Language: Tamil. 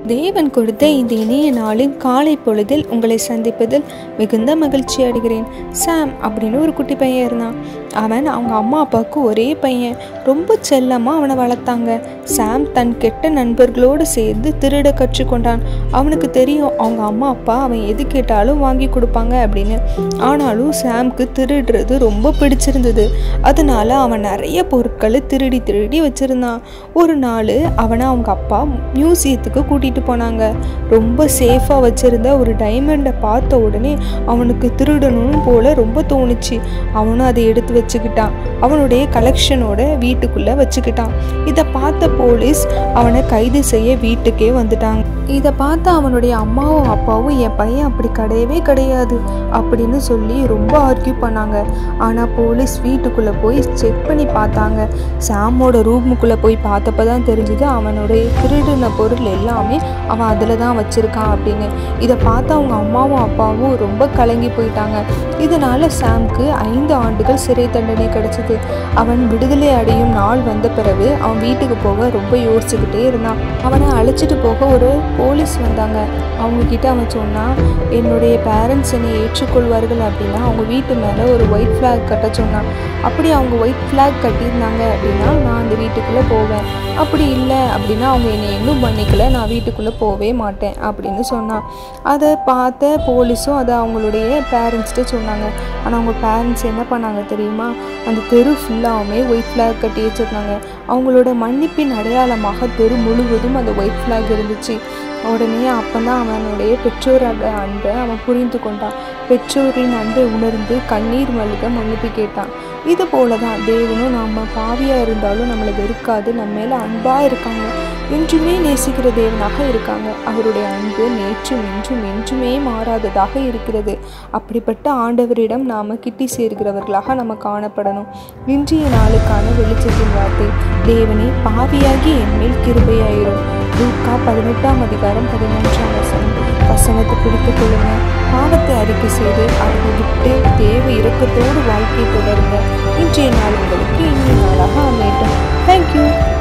தேவன் கொடுத்த இந்த இனிய நாளின் காலை பொழுதில் உங்களை சந்திப்பதில் மிகுந்த மகிழ்ச்சி அடைகிறேன் சாம் அப்படின்னு ஒரு குட்டி பையன் இருந்தான் அவன் அவங்க அம்மா அப்பாவுக்கு ஒரே பையன் ரொம்ப செல்லமாக அவனை வளர்த்தாங்க சாம் தன் கெட்ட நண்பர்களோடு சேர்ந்து திருட கற்றுக்கொண்டான் அவனுக்கு தெரியும் அவங்க அம்மா அப்பா அவன் எது கேட்டாலும் வாங்கி கொடுப்பாங்க அப்படின்னு ஆனாலும் சாம்க்கு திருடுறது ரொம்ப பிடிச்சிருந்தது அதனால அவன் நிறைய பொருட்களை திருடி திருடி வச்சிருந்தான் ஒரு நாள் அவனை அவங்க அப்பா மியூசியத்துக்கு கூட்டிகிட்டு போனாங்க ரொம்ப சேஃபாக வச்சிருந்த ஒரு டைமண்டை பார்த்த உடனே அவனுக்கு திருடணும் போல ரொம்ப தோணுச்சு அவனும் அதை எடுத்து வச்சுக்கிட்டான் அவனுடைய கலெக்ஷனோட வீட்டுக்குள்ளே வச்சுக்கிட்டான் இதை பார்த்த போலீஸ் அவனை கைது செய்ய வீட்டுக்கே வந்துட்டாங்க இதை பார்த்து அவனுடைய அம்மாவும் அப்பாவும் என் பையன் அப்படி கிடையவே கிடையாது அப்படின்னு சொல்லி ரொம்ப ஆர்கியூ பண்ணாங்க ஆனால் போலீஸ் வீட்டுக்குள்ளே போய் செக் பண்ணி பார்த்தாங்க சாமோட ரூமுக்குள்ளே போய் பார்த்தப்ப தான் தெரிஞ்சுது அவனுடைய திருடின பொருள் எல்லாமே அவன் அதில் தான் வச்சுருக்கான் அப்படின்னு இதை பார்த்து அவங்க அம்மாவும் அப்பாவும் ரொம்ப கலங்கி போயிட்டாங்க இதனால சாம்க்கு ஐந்து ஆண்டுகள் சிறை தண்டனை கிடைச்சது அவன் விடுதலை அடையும் நாள் வந்த பிறகு அவன் வீட்டுக்கு போக ரொம்ப யோசிச்சுக்கிட்டே இருந்தான் அவனை அழைச்சிட்டு போக ஒரு போலீஸ் வந்தாங்க அவங்க கிட்ட அவன் சொன்னான் என்னுடைய பேரண்ட்ஸ் என்னை ஏற்றுக்கொள்வார்கள் அப்படின்னா அவங்க வீட்டு மேலே ஒரு ஒயிட் ஃப்ளாக் கட்ட சொன்னான் அப்படி அவங்க ஒயிட் ஃப்ளாக் கட்டியிருந்தாங்க அப்படின்னா நான் அந்த வீட்டுக்குள்ளே போவேன் அப்படி இல்லை அப்படின்னா அவங்க என்னை இன்னும் பண்ணிக்கல நான் வீட்டுக்குள்ளே போகவே மாட்டேன் அப்படின்னு சொன்னான் அதை பார்த்த போலீஸும் அதை அவங்களுடைய பேரண்ட்ஸ்கிட்ட சொன்னாங்க ஆனால் அவங்க பேரண்ட்ஸ் என்ன பண்ணாங்க தெரியுமா அந்த தெரு ஃபுல்லாகவுமே ஒயிட் ஃப்ளாக் கட்டி வச்சுருந்தாங்க அவங்களோட மன்னிப்பின் அடையாளமாக தெரு முழுவதும் அந்த ஒயிட் ஃப்ளாக் இருந்துச்சு உடனே அப்போ தான் அவனுடைய பெற்றோரோட அன்பை அவன் புரிந்து கொண்டான் பெற்றோரின் அன்பை உணர்ந்து கண்ணீர் மல்க மன்னிப்பு கேட்டான் இது போல தான் தேவனும் நம்ம பாவியாக இருந்தாலும் நம்மளை வெறுக்காது நம்ம மேலே அன்பாக இருக்காங்க என்றுமே நேசிக்கிற தேவனாக இருக்காங்க அவருடைய அன்பு நேற்றும் இன்றும் என்றுமே மாறாததாக இருக்கிறது அப்படிப்பட்ட ஆண்டவரிடம் நாம் கிட்டி சேர்கிறவர்களாக நம்ம காணப்படணும் இன்றைய நாளுக்கான வெளிச்சத்தின் வார்த்தை தேவனே பாவியாகி என்மேல் கிருபையாயிரும் லூக்கா பதினெட்டாம் அதிகாரம் பதிமூன்றாம் வசனம் வசனத்தை பிடித்துக் கொள்ளுங்க பாவத்தை அறிக்கை செய்து அதை விட்டு தேவ இறக்கத்தோடு வாழ்க்கை தொடருங்க இன்றைய நாள் உங்களுக்கு இனிய நாளாக அமையட்டும் தேங்க்யூ